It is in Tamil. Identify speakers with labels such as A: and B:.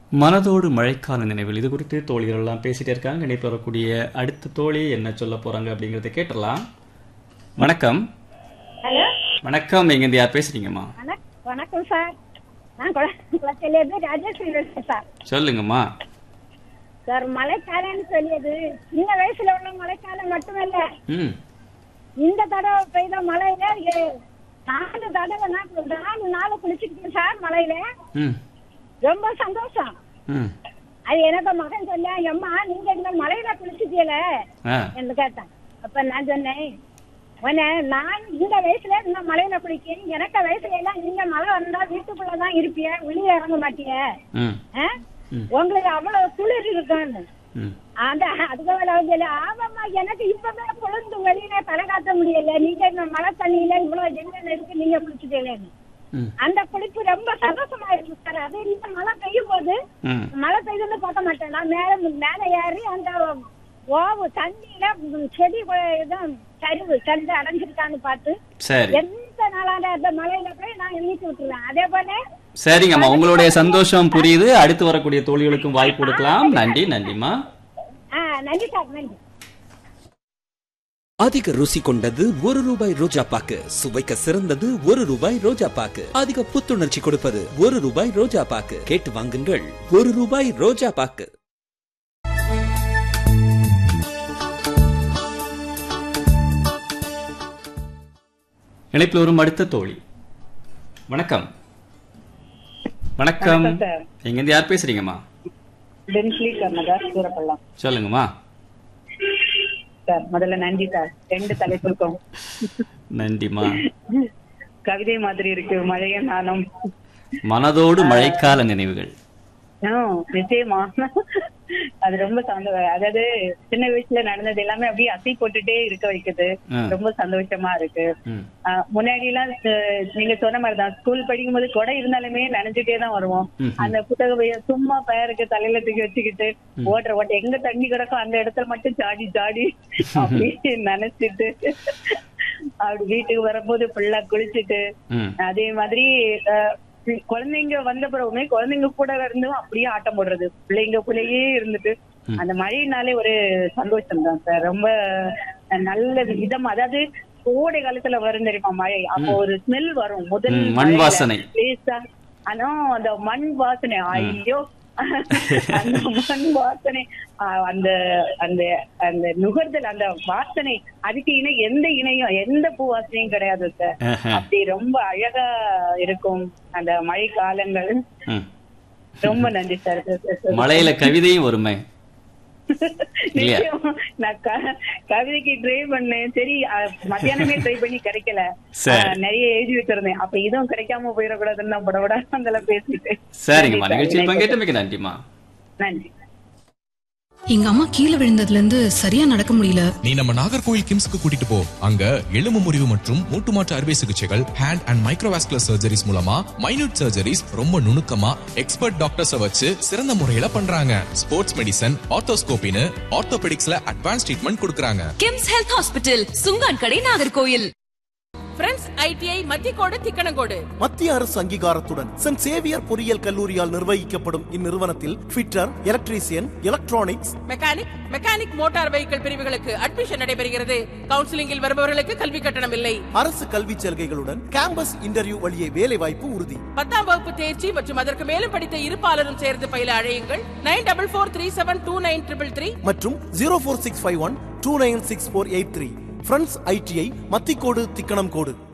A: மனதோடு மழைக்கால நினைவில் இது குறித்து தோழிகள் எல்லாம் பேசிட்டே இருக்காங்க இணைப்பு வரக்கூடிய அடுத்த தோழி என்ன சொல்ல போறாங்க அப்படிங்கறத கேட்டலாம் வணக்கம்
B: ஹலோ
A: வணக்கம் எங்க இருந்து யார் பேசுறீங்கம்மா
B: வணக் வணக்கம் சார் நான் குள- குளத்திலேருந்து ராஜேஸ்வரி பேசுறேன் சார்
A: சொல்லுங்கம்மா
B: சார் மழைக்காலம்னு சொல்லியது இந்த வயசுல உள்ள மழைக்காலம் மட்டுமல்ல
A: ம்
B: இந்த தடவை பெய்த மழையில எ- நாலு தடவை நான் நாலு நாள் குளிச்சுக்கிட்டேன் சார் மழையில
A: ம்
B: ரொம்ப சந்தோஷம்
A: ம்
B: அது எனக்கு மகன் சொல்ல எம்மா நீங்க இந்த மழையில குளிச்சுட்டீல
A: ஆ
B: என்று கேட்டான் அப்ப நான் சொன்னேன் உன்னை நான் இந்த வயசுல இந்த மழையில குளிக்கேன் எனக்கு வயசுல எல்லாம் நீங்க மழை வந்தா வீட்டுக்குள்ளதான் இருப்பிய வெளியே இறங்க மாட்டிய
A: ம்
B: ஆ? உங்களுக்கு அவ்வளவு குளிர் இருக்குன்னு
A: ம்
B: அந்த அதுக்கு மேல வந்து சொல்லி, ஆமாம்மா எனக்கு இப்பவே குளிர்ந்து வெளியில தலை காட்ட முடியல நீங்க இந்த மழை தண்ணியில இவ்வளவு ஜெங்கல் இருக்கு நீங்க குளிச்சுட்டீங்கன்னு
A: ம்
B: அந்த குளிப்பு ரொம்ப சந்தோஷமா இருக்கு சார் அது இந்த மழை பெய்யும் போது
A: ம்
B: மழை பெய்யுதுன்னு பார்க்க மாட்டேன் நான் மேல மேல ஏறி அந்த ஓவு தண்ணியில ம், செடி கொ- இதான் சரிவு சரிந்து அடைஞ்சிருக்கான்னு பார்த்து
A: சரி
B: எந்த நாளான அந்த மழையில போய் நான் நீக்கி விட்டுருவேன் அதே போல
A: சரிங்கம்மா உங்களுடைய சந்தோஷம் புரியுது அடுத்து வரக்கூடிய தோழிகளுக்கும் வாய்ப்பு கொடுக்கலாம் நன்றி நன்றிம்மா
B: ஆ நன்றி சார் நன்றி
C: அதிக ருசி கொண்டது ஒரு ரூபாய் ரோஜா பாக்கு சுவைக்க சிறந்தது ஒரு ரூபாய் ரோஜா பாக்கு அதிக புத்துணர்ச்சி கொடுப்பது ஒரு ரூபாய் ரோஜா பாக்கு கேட்டு வாங்குங்கள் ஒரு ரூபாய் ரோஜா பாக்கு
A: இணைப்பில் வரும் அடுத்த தோழி வணக்கம் வணக்கம்
D: வணக்கம் சார்.
A: எங்க இருந்து யார் பேசுறீங்கம்மா
D: டென்ஸ்லி கர்ணதாஸ் சூரப்பள்ளம்
A: சொல்லுங்கம்மா
D: சார் முதல்ல நன்றி சார் ரெண்டு தலைப்புக்கும்
A: நன்றிம்மா
D: கவிதை மாதிரி இருக்கு மழையும் நானும்
A: மனதோடு மழைக்கால நினைவுகள்
D: ஆஹ், நிச்சயமா அது ரொம்ப சந்தோஷம் அதாவது சின்ன வயசுல நடந்தது எல்லாமே அப்படியே அசை போட்டுட்டே இருக்க வைக்குது
A: ஆ.
D: ரொம்ப சந்தோஷமா இருக்கு
A: ம்
D: ஆஹ், முன்னாடி எல்லாம் அஹ், நீங்க சொன்ன மாதிரிதான் ஸ்கூல் படிக்கும் போது கொடை இருந்தாலுமே நனைஞ்சுட்டே தான் வருவோம்
A: ம்ஹும்.
D: அந்த புத்தக பைய சும்மா பெயருக்கு தலையில தூக்கி வச்சுக்கிட்டு ஓடுற ஓட்ட எங்க தண்ணி கிடக்கும் அந்த இடத்துல மட்டும் சாடி சாடி அப்படியே நினைச்சிட்டு அப்படி வீட்டுக்கு வரும்போது ஃபுல்லா குளிச்சுட்டு
A: ம்
D: அதே மாதிரி அஹ், குழந்தைங்க வந்த பிறகுமே குழந்தைங்க கூட இருந்தும் அப்படியே ஆட்டம் போடுறது பிள்ளைங்கக்குள்ளேயே இருந்துட்டு அந்த மழையினாலே ஒரு சந்தோஷம் தான் சார் ரொம்ப நல்ல விதம் அதாவது கோடை காலத்துல வரும் தெரியுமா மழை அப்போ ஒரு ஸ்மெல் வரும் முதல்
A: ம், மண்
D: மழையில.
A: வாசனை.
D: லேசா ஆனா அந்த மண் வாசனை ஐயோ அந்த மண் வாசனை ஆஹ், அந்த அந்த அந்த நுகர்தல் அந்த வாசனை அதுக்கு இணை எந்த இணையும் எந்த பூ வாசனையும் கிடையாது சார்
A: ஆஹா.
D: அப்படி ரொம்ப அழகா இருக்கும் அந்த மழை காலங்கள்
A: ம்.
D: ரொம்ப நன்றி சார்
A: மழையில கவிதையும் வருமே இல்லையா?
D: நிச்சயமா. நான் க- கவிதைக்கு ட்ரை பண்ணேன் சரி அஹ், மத்தியானமே ட்ரை பண்ணி கிடைக்கல
A: சரி.
D: அஹ், நிறைய எழுதி வச்சிருந்தேன் அப்ப இதுவும் கிடைக்காம போயிடக்கூடாதுன்னு தான் படபட அந்த பேசிட்டு
A: சரிங்கம்மா
D: நன்றி சார்.
A: நிகழ்ச்சியில் பங்கேற்ற மிக்க நன்றிம்மா
D: நன்றி
E: எங்க அம்மா கீழே விழுந்ததுல இருந்து சரியா நடக்க முடியல
F: நீ நம்ம நாகர்கோவில் கிம்ஸ்க்கு கூட்டிட்டு போ அங்க எலும்பு முறிவு மற்றும் மூட்டு மாற்று அறுவை சிகிச்சைகள் ஹேண்ட் அண்ட் மைக்ரோவாஸ்குலர் சர்ஜரிஸ் மூலமா மைனூட் சர்ஜரிஸ் ரொம்ப நுணுக்கமா எக்ஸ்பர்ட் டாக்டர்ஸ வச்சு சிறந்த முறையில பண்றாங்க ஸ்போர்ட்ஸ் மெடிசன் ஆர்த்தோஸ்கோபின்னு ஆர்த்தோபெடிக்ஸ்ல அட்வான்ஸ் ட்ரீட்மெண்ட் கொடுக்கறாங்க
G: KIMS health hospital Sungan Kadai Nagercoil
H: Friends ITI Mathiyakodu Thickanamcode
I: மத்திய அரசு அங்கீகாரத்துடன் சென்ட் சேவியர் பொறியியல் கல்லூரியால் நிர்வகிக்கப்படும் இந்நிறுவனத்தில் fitter electrician electronics
H: mechanic mechanic motor vehicle பிரிவுகளுக்கு அட்மிஷன் நடைபெறுகிறது கவுன்சிலிங்கில் வருபவர்களுக்கு கல்வி கட்டணம் இல்லை
I: அரசு கல்விச் சலுகைகளுடன் கேம்பஸ் இன்டர்வியூ வழியே வேலை வாய்ப்பு உறுதி
H: பத்தாம் வகுப்பு தேர்ச்சி மற்றும் அதற்கு மேலும் படித்த இருப்பாளரும் சேர்ந்து பயில அழையுங்கள் nine double four three seven two nine triple three
I: மற்றும் zero four six five one two nine six four eight three Friends ITI Mathikkodu Thikkanam கோடு